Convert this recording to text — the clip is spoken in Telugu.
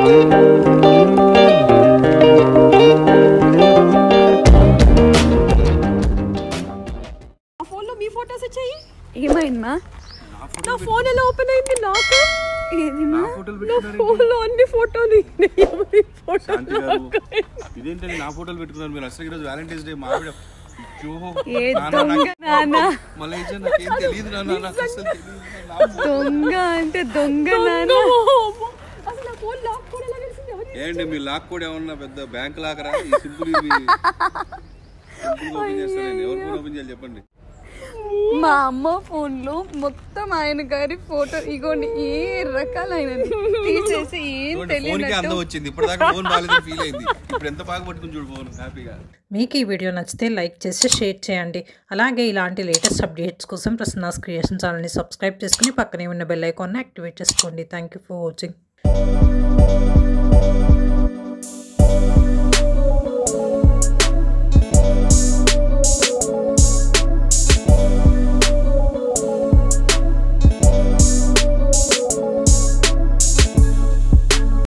ఆ ఫోన్లో మీ ఫోటోస్ వచ్చాయి ఏమైందమ్మా నా ఫోన్ ఎలా ఓపెన్ అయింది నాకు ఏదిమా నా ఫోన్లో అన్ని ఫోటోలు ఎవరి ఫోటో శాంతి గారు ఇదేంటండి నా ఫోటోలు పెట్టుకున్నారు మీరు అసలు ఈరోజు వ్యాలంటైన్స్ డే మావిడ అయ్యో, ఏ నాన్న, దొంగ నాకు- నాన్న మలేషియా నాకేం తెలియదు నాన్న నాకు అసలు తెలియదు నా ఫోన్. దొంగ అంటే దొంగ నాన్న అసలు నా ఫోన్ లాక్ కూడా ఎలా తెలిసింది ఎవరి ఏంటి మీ లాక్ కూడా ఏమన్నా పెద్ద బ్యాంక్ లాకరా ఈ సింపుల్ ఇవి సింపుల్ ఓపెన్ చేస్తానండి ఎవరు ఫోన్ ఓపెన్ చేయాలి చెప్పండి మా అమ్మ ఫోన్ లో మొత్తం ఆయన గారి ఫోటో ఇగోండి ఏ రకాలైనది తీసేసి ఏం ఫోన్ కి అందం తెలియనట్టు వచ్చింది ఇప్పటిదాకా ఫోన్ బాగాలేదని ఫీల్ అయింది ఇప్పుడు ఎంత బాగా పట్టుకుని చూడు ఫోన్ హ్యాపీగా మీకు ఈ వీడియో నచ్చితే లైక్ చేసి షేర్ చేయండి అలాగే ఇలాంటి లేటెస్ట్ అప్డేట్స్ కోసం ప్రసన్నాస్ క్రియేషన్ ఛానల్ని సబ్స్క్రైబ్ చేసుకుని పక్కనే ఉన్న బెల్ ఐకాన్ని యాక్టివేట్ చేసుకోండి థ్యాంక్ యూ ఫర్ వాచింగ్